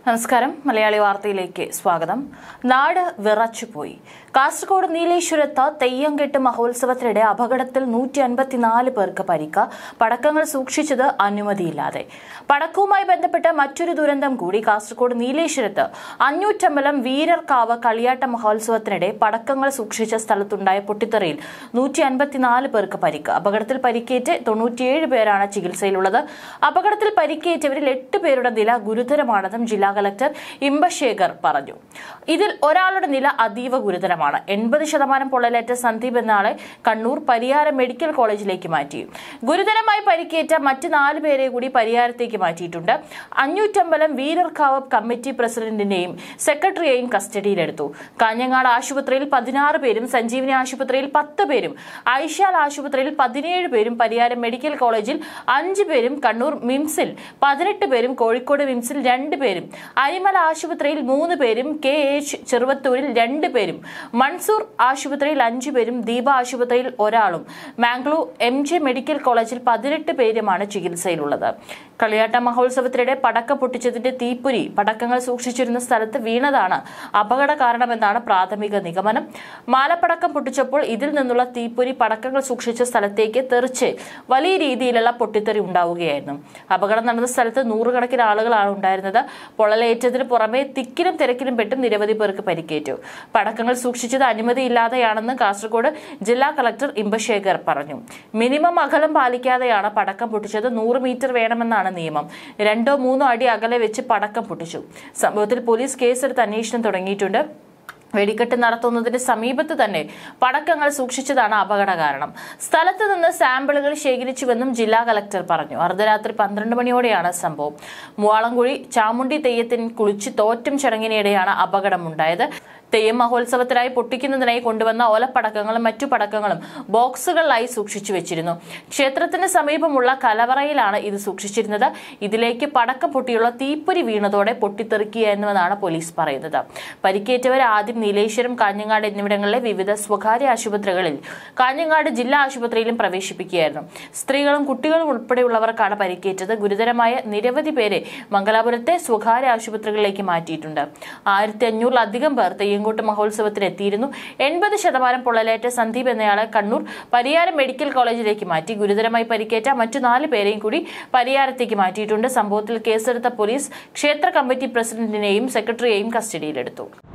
നമസ്കാരം മലയാളി വാർത്തയിലേക്ക് സ്വാഗതം നാട് വിറച്ചുപോയി കാസർഗോഡ് നീലേശ്വരത്ത് തെയ്യംകെട്ട് മഹോത്സവത്തിനിടെ അപകടത്തിൽ നൂറ്റി അൻപത്തിനാല് പേർക്ക് പരിക്ക് പടക്കങ്ങൾ സൂക്ഷിച്ചത് അനുമതിയില്ലാതെ പടക്കവുമായി ബന്ധപ്പെട്ട മറ്റൊരു ദുരന്തം കൂടി കാസർഗോഡ് നീലേശ്വരത്ത് അഞ്ഞൂറ്റമ്പലം വീരർക്കാവ് കളിയാട്ട മഹോത്സവത്തിനിടെ പടക്കങ്ങൾ സൂക്ഷിച്ച സ്ഥലത്തുണ്ടായ പൊട്ടിത്തെറിയിൽ നൂറ്റി അൻപത്തിനാല് പേർക്ക് പരിക്ക് അപകടത്തിൽ പരിക്കേറ്റ് തൊണ്ണൂറ്റിയേഴ് പേരാണ് ചികിത്സയിലുള്ളത് അപകടത്തിൽ പരിക്കേറ്റവരിൽ എട്ട് പേരുടെ നില ഗുരുതരമാണെന്നും ജില്ലാ കലക്ടർ ഇമ്പശേഖർ പറഞ്ഞു ഇതിൽ ഒരാളുടെ നില അതീവ ഗുരുതരമാണ് എൺപത് ശതമാനം പൊള്ളലേറ്റ സന്ദീപ് എന്നയാളെ കണ്ണൂർ പരിയാരം മെഡിക്കൽ കോളേജിലേക്ക് മാറ്റി ഗുരുതരമായി പരിക്കേറ്റ മറ്റ് നാല് പേരെ കൂടി പരിയാരത്തേക്ക് മാറ്റിയിട്ടുണ്ട് അഞ്ഞൂറ്റമ്പലം വീരർക്കാവ് കമ്മിറ്റി പ്രസിഡന്റിനെയും സെക്രട്ടറിയെയും കസ്റ്റഡിയിലെടുത്തു കാഞ്ഞങ്ങാട് ആശുപത്രിയിൽ പതിനാറ് പേരും സഞ്ജീവനി ആശുപത്രിയിൽ പത്ത് പേരും ഐഷാൽ ആശുപത്രിയിൽ പതിനേഴ് പേരും പരിയാരം മെഡിക്കൽ കോളേജിൽ അഞ്ച് പേരും കണ്ണൂർ മിംസിൽ പതിനെട്ട് പേരും കോഴിക്കോട് മിംസിൽ രണ്ട് പേരും അരിമല ആശുപത്രിയിൽ മൂന്ന് പേരും കെ എച്ച് ചെറുവത്തൂരിൽ രണ്ട് പേരും മൺസൂർ ആശുപത്രിയിൽ അഞ്ചു പേരും ദീപ ആശുപത്രിയിൽ ഒരാളും മാംഗ്ലൂർ എം ജെ മെഡിക്കൽ കോളേജിൽ പതിനെട്ട് പേരുമാണ് ചികിത്സയിലുള്ളത് കളിയാട്ട മഹോത്സവത്തിനിടെ പടക്കം പൊട്ടിച്ചതിന്റെ തീപ്പൊരി പടക്കങ്ങൾ സൂക്ഷിച്ചിരുന്ന സ്ഥലത്ത് വീണതാണ് അപകട കാരണമെന്നാണ് പ്രാഥമിക നിഗമനം മാലപ്പടക്കം പൊട്ടിച്ചപ്പോൾ ഇതിൽ നിന്നുള്ള തീപ്പൊരി പടക്കങ്ങൾ സൂക്ഷിച്ച സ്ഥലത്തേക്ക് തെറിച്ച് വലിയ രീതിയിലുള്ള പൊട്ടിത്തെറി ഉണ്ടാവുകയായിരുന്നു അപകടം നടന്ന സ്ഥലത്ത് നൂറുകണക്കിന് ആളുകളാണ് ഉണ്ടായിരുന്നത് പൊള്ളലേറ്റതിന് പുറമെ തിക്കിലും തിരക്കിലും പെട്ടും നിരവധി പേർക്ക് പരിക്കേറ്റു പടക്കങ്ങൾ സൂക്ഷിച്ചത് അനുമതിയില്ലാതെയാണെന്ന് കാസർഗോഡ് ജില്ലാ കളക്ടർ ഇമ്പശേഖർ പറഞ്ഞു മിനിമം അകലം പാലിക്കാതെയാണ് പടക്കം പൊട്ടിച്ചത് നൂറ് മീറ്റർ വേണമെന്നാണ് നിയമം രണ്ടോ മൂന്നോ അടി അകലെ വെച്ച് പടക്കം പൊട്ടിച്ചു സംഭവത്തിൽ പോലീസ് കേസെടുത്ത് അന്വേഷണം തുടങ്ങിയിട്ടുണ്ട് വെടിക്കെട്ട് നടത്തുന്നതിന് സമീപത്ത് തന്നെ പടക്കങ്ങൾ സൂക്ഷിച്ചതാണ് അപകട കാരണം സ്ഥലത്ത് നിന്ന് സാമ്പിളുകൾ ശേഖരിച്ചുവെന്നും ജില്ലാ കലക്ടർ പറഞ്ഞു അർദ്ധരാത്രി പന്ത്രണ്ട് മണിയോടെയാണ് സംഭവം മൂവാളംകുഴി ചാമുണ്ടി തെയ്യത്തിന് കുളിച്ച് തോറ്റം ചടങ്ങിനിടെയാണ് അപകടമുണ്ടായത് തെയ്യം മഹോത്സവത്തിനായി പൊട്ടിക്കുന്നതിനായി കൊണ്ടുവന്ന ഓലപ്പടക്കങ്ങളും മറ്റു പടക്കങ്ങളും ബോക്സുകളിലായി സൂക്ഷിച്ചു വെച്ചിരുന്നു ക്ഷേത്രത്തിന് സമീപമുള്ള കലവറയിലാണ് ഇത് സൂക്ഷിച്ചിരുന്നത് ഇതിലേക്ക് പടക്കം പൊട്ടിയുള്ള തീപ്പൊരി വീണതോടെ പൊട്ടിത്തെറിക്കുകയെന്നുവെന്നാണ് പോലീസ് പറയുന്നത് പരിക്കേറ്റവർ ആദ്യം നീലേശ്വരം കാഞ്ഞങ്ങാട് എന്നിവിടങ്ങളിലെ വിവിധ സ്വകാര്യ ആശുപത്രികളിൽ കാഞ്ഞങ്ങാട് ജില്ലാ ആശുപത്രിയിലും പ്രവേശിപ്പിക്കുകയായിരുന്നു സ്ത്രീകളും കുട്ടികളും ഉൾപ്പെടെയുള്ളവർക്കാണ് പരിക്കേറ്റത് ഗുരുതരമായ നിരവധി പേരെ മംഗലാപുരത്തെ സ്വകാര്യ ആശുപത്രികളിലേക്ക് മാറ്റിയിട്ടുണ്ട് ആയിരത്തി അഞ്ഞൂറിലധികം പേർ തെയ്യങ്കോട്ട് മഹോത്സവത്തിന് എത്തിയിരുന്നു എൺപത് ശതമാനം പൊള്ളലേറ്റ സന്ദീപ് എന്നയാളെ കണ്ണൂർ പരിയാരം മെഡിക്കൽ കോളേജിലേക്ക് മാറ്റി ഗുരുതരമായി പരിക്കേറ്റ മറ്റു നാല് പേരെയും കൂടി പരിയാരത്തേക്ക് മാറ്റിയിട്ടുണ്ട് സംഭവത്തിൽ കേസെടുത്ത പോലീസ് ക്ഷേത്ര കമ്മിറ്റി പ്രസിഡന്റിനെയും സെക്രട്ടറിയെയും കസ്റ്റഡിയിലെടുത്തു